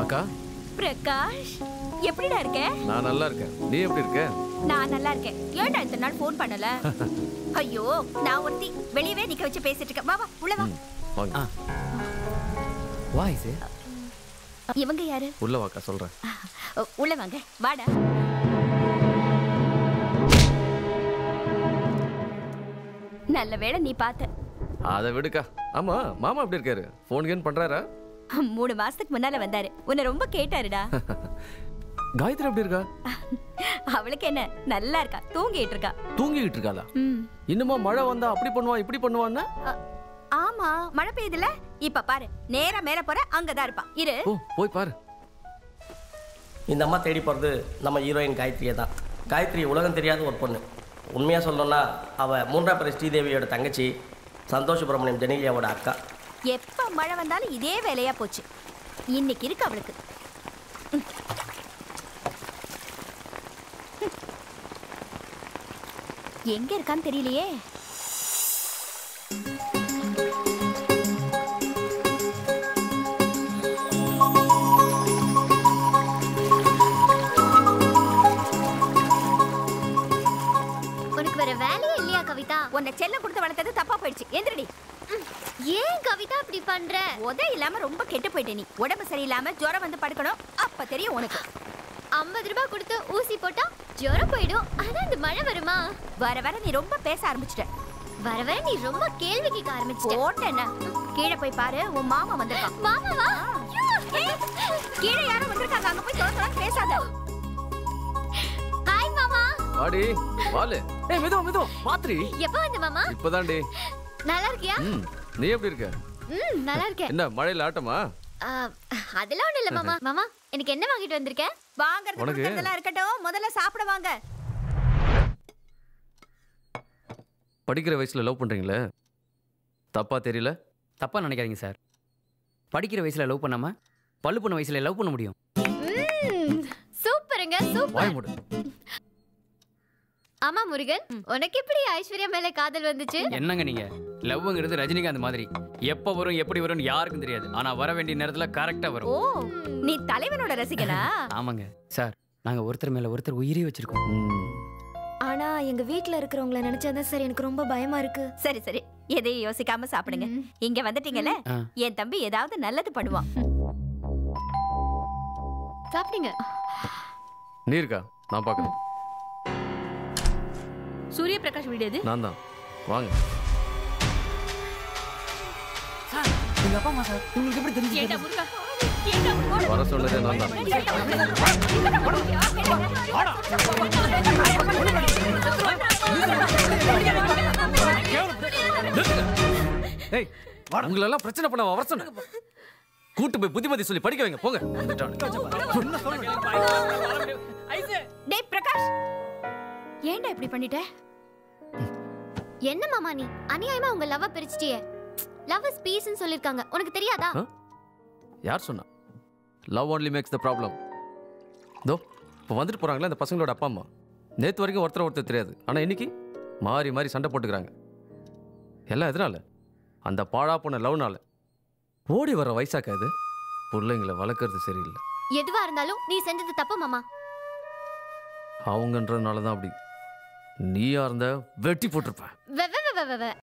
அக்கா பிரகாஷ் எப்படிடா இருக்க நான் நல்லா இருக்கேன் நீ எப்படி இருக்க நான் நல்லா இருக்கேன் ஏன்டா இத்தனை நாள் ஃபோன் பண்ணல ஐயோ நான் ஒருத்தி வெளியவே நிக்க வச்சு பேசிட்டு இருக்கேன் வா வா உள்ள வா ம், வாங்க வா இது இவங்க யாரு உள்ள வாக்கா சொல்றேன் ஓ, உள்ள வாங்க வாடா நல்ல வேளை நீ பார்த்த அதை விடுக்கா ஆமா மாமா எப்படி இருக்காரு ஃபோன் கேன் பண்றாரா மூணு மாசத்துக்கு முன்னால வந்தாரு உன்னை ரொம்ப கேட்டாருடா காயத்ரி எப்படி இருக்கா அவளுக்கு என்ன நல்லா இருக்கா தூங்கிட்டு இருக்கா தூங்கிக்கிட்டு இருக்காளா ம் இன்னுமா மழை வந்தா அப்படி பண்ணுவா இப்படி பண்ணுவான்னா அ- ஆமா மழை பெய்யுதுல இப்ப பாரு நேரா மேல போற அங்கதான் இருப்பா இரு ஓ போய் பாரு இந்த அம்மா தேடி போகிறது நம்ம ஹீரோயின் காயத்ரியை தான் காயத்ரி உலகம் தெரியாத ஒரு பொண்ணு உண்மையாக சொல்லணும்னா அவள் மூன்றாம் பிறை ஸ்ரீதேவியோட தங்கச்சி சந்தோஷ் சுப்பிரமணியம் ஜெனிலியாவோட அக்கா எப்ப மழை வந்தாலும் இதே வேலையா போச்சு இன்னைக்கு இருக்கு அவளுக்கு ம். எங்க இருக்கான்னு தெரியலையே உனக்கு வேற வேலையே இல்லையா கவிதா உன்னை செல்லம் கொடுத்து வளர்த்தது தப்பா போயிடுச்சு எந்திரடி ஏன் கவிதா இப்படி பண்ற உத இல்லாம ரொம்ப கெட்டு போயிட்ட நீ உடம்பு சரியில்லாம ஜுரம் வந்து படுக்கணும் அப்ப தெரியும் உனக்கு ஐம்பது ரூபாய் கொடுத்து ஊசி போட்டா ஜுரம் போயிடும் ஆனா இந்த மழை வருமா வர வர நீ ரொம்ப பேச ஆரம்பிச்சிட்ட வர வர நீ ரொம்ப கேள்வி கேட்க ஆரம்பிச்சிட்ட போட்ட என்ன கீழே போய் பாரு உன் மாமா வந்திருக்கான் மாமாவா ஏய், கீழே யாரும் வந்திருக்காங்க அங்க போய் தோற பேசாத ஹாய் மாமா வாடி வாலு ஏய் மெதுவா மெதுவா பாத்ரி எப்ப வந்த மாமா இப்பதான்டி நல்லா இருக்கியா ம் நீ எப்படி இருக்க ம் நல்லா இருக்கேன் என்ன மழையில ஆட்டமா ஆ, அதெல்லாம் ஒண்ணு இல்ல மாமா மாமா எனக்கு என்ன வாங்கிட்டு வந்திருக்க வாங்குறது உனக்கு? கொடுக்கறதெல்லாம் இருக்கட்டும் முதல்ல சாப்பிட வாங்க படிக்கிற வயசுல லவ் பண்றீங்களே தப்பா தெரியல தப்பா நினைக்காதீங்க சார் படிக்கிற வயசுல லவ் பண்ணாம பல்லு பண்ண வயசுல லவ் பண்ண முடியும் ம், சூப்பருங்க சூப்பர் வாய மூடு ஆமா முருகன் உனக்கு எப்படி ஐஸ்வர்யா மேல காதல் வந்துச்சு என்னங்க நீங்க லவ்ங்கிறது ரஜினிகாந்த் மாதிரி எப்ப வரும் எப்படி வரும்னு யாருக்கும் தெரியாது ஆனா வர வேண்டிய நேரத்துல கரெக்டா ஓ வரும் நீ தலைவனோட ரசிகனா ஆமாங்க சார் நாங்க ஒருத்தர் மேல ஒருத்தர் உயிரே வச்சிருக்கோம் ம், ஆனா எங்க வீட்ல இருக்கிறவங்கள நினைச்சாதான் சார் எனக்கு ரொம்ப பயமா இருக்கு சரி சரி எதையும் யோசிக்காம சாப்பிடுங்க ம். இங்க வந்துட்டீங்கல்ல ஆ. என் தம்பி ஏதாவது நல்லது பண்ணுவான் சாப்பிடுங்க நீ இருக்கா நான் பாக்குறேன் சூரிய பிரகாஷ் வீடு எது நான் தான் வாங்க சார் எங்க அப்பா அம்மா சார் உங்களுக்கு எப்படி தெரிஞ்சு வர சொன்னதே நான் தான் ஏய் உங்களெல்லாம் பிரச்சனை பண்ண வர சொன்னேன் கூட்டு போய் புத்திமதி சொல்லி படிக்க வைங்க போங்க டேய் பிரகாஷ் ஏன்டா இப்படி பண்ணிட்ட என்ன மாமா நீ அநியாயமா உங்க லவ் பிரிச்சிட்டியே லவ் இஸ் பீஸ்னு சொல்லிருக்காங்க உனக்கு தெரியாதா ஆ? யார் சொன்னா love only makes the problem though இப்போ வந்துட்டு போறாங்களே அந்த பசங்களோட அப்பா அம்மா நேற்று வரைக்கும் ஒருத்தர் ஒருத்தர் தெரியாது ஆனால் இன்னைக்கு மாறி மாறி சண்டை போட்டுக்கிறாங்க எல்லாம் எதனால அந்த பாழா போன லவ்னால ஓடி வர வயசாக்கா இது பிள்ளைங்களை வளர்க்கறது சரியில்லை எதுவா இருந்தாலும் நீ செஞ்சது தப்பு மாமா அவங்கன்றதுனால தான் அப்படி நீயா இருந்த வெட்டி போட்டிருப்பேன் வெ வெ வெ வெ வெ